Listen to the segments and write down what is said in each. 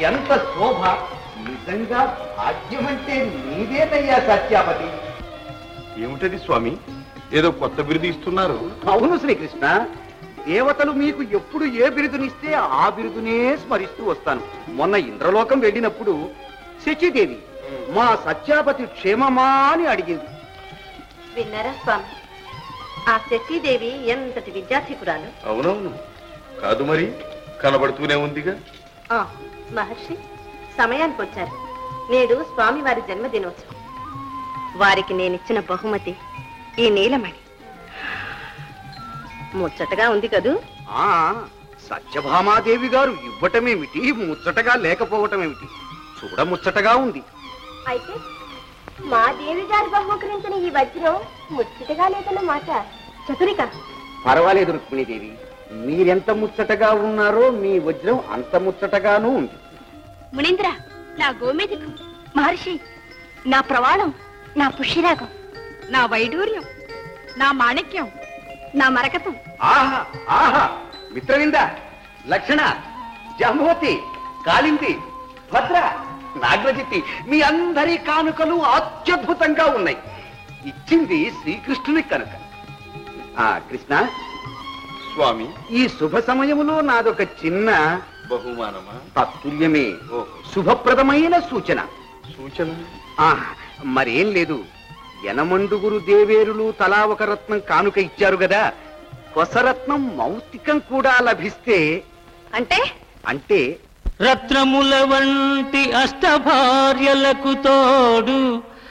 ఎంత శోభ నిజంగా భాగ్యం అంటే నీదేనయ్యా సత్యాపతి ఏమిటది స్వామి ఏదో కొత్త బిరుదు ఇస్తున్నారు అవును శ్రీకృష్ణ దేవతలు మీకు ఎప్పుడు ఏ బిరుదునిస్తే ఆ బిరుదునే స్మరిస్తూ వస్తాను మొన్న ఇంద్రలోకం వెళ్ళినప్పుడు శచీదేవి మా సత్యాపతి క్షేమమా అని అడిగింది విన్నారా స్వామి ఆ శశీదేవి ఎంతటి విద్యార్థికురాలు అవునవును కాదు మరి కనబడుతూనే ఉందిగా ఆ, మహర్షి సమయానికి వచ్చారు నేడు స్వామి వారి జన్మదినోత్సవం వారికి నేనిచ్చిన బహుమతి ఈ నీలమణి ముచ్చటగా ఉంది కదూ ఆ సత్యభామాదేవి గారు ఇవ్వటమేమిటి ముచ్చటగా లేకపోవటమేమిటి చూడ ముచ్చటగా ఉంది అయితే మా దేవి గారు బహుకరించిన ఈ వజ్రం ముచ్చటగా లేదన్న మాట చతురిక పర్వాలేదు రుక్మిణీదేవి మీరెంత ముచ్చటగా ఉన్నారో మీ వజ్రం అంత ముచ్చటగానూ ఉంది మునీంద్ర నా గోమేధికం మహర్షి నా ప్రవాణం నా పుష్యరాగం నా వైడూర్యం నా మాణిక్యం నా మరకతం ఆహా ఆహా మిత్రవింద లక్షణ జాంబవతి కాళింది భద్ర నాగరజిత్తి మీ అందరి కానుకలు అత్యద్భుతంగా ఉన్నాయి ఇచ్చింది శ్రీకృష్ణుని కనుక ఆ కృష్ణ స్వామి ఈ శుభ సమయములో నాదొక చిన్న బహుమానమా తత్తుల్యమే ఓహో శుభప్రదమైన సూచన సూచన ఆ మరేం లేదు యనమండుగురు దేవేరులు తలా ఒక రత్నం కానుక ఇచ్చారు గదా కొసరత్నం మౌతికం కూడా లభిస్తే అంటే అంటే రత్నముల వంటి అష్టభార్యలకు తోడు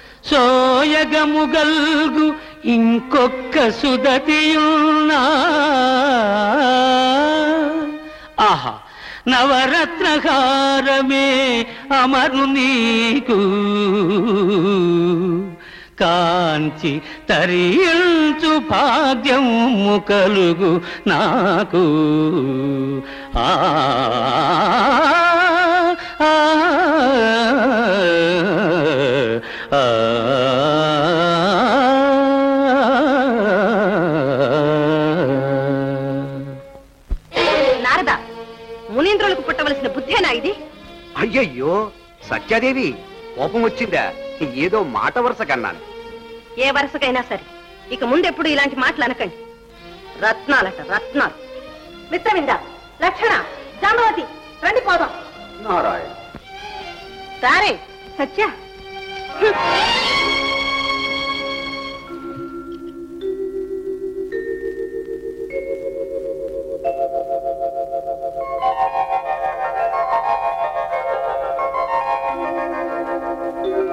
సోయగముగల్గు ఇంకొక్క సుదతియున్నా ఆహా నవరత్నహారమే అమరు నీకు కాంచి తరించు భాగ్యము కలుగు నాకు ఆ ఆ, ఆ, నారద మునీంద్రులకు పుట్టవలసిన బుద్ధేనా ఇది అయ్యయ్యో సత్యాదేవి కోపం వచ్చిందా ఏదో మాట వరుస కన్నాను ఏ వరుసకైనా సరే ఇక ముందెప్పుడు ఇలాంటి మాటలు అనకండి రత్నాలట రత్నాలు మిత్రవింద లక్షణ జామవతి రండి పోదాం నారాయణ సారే సత్య హ్మ్.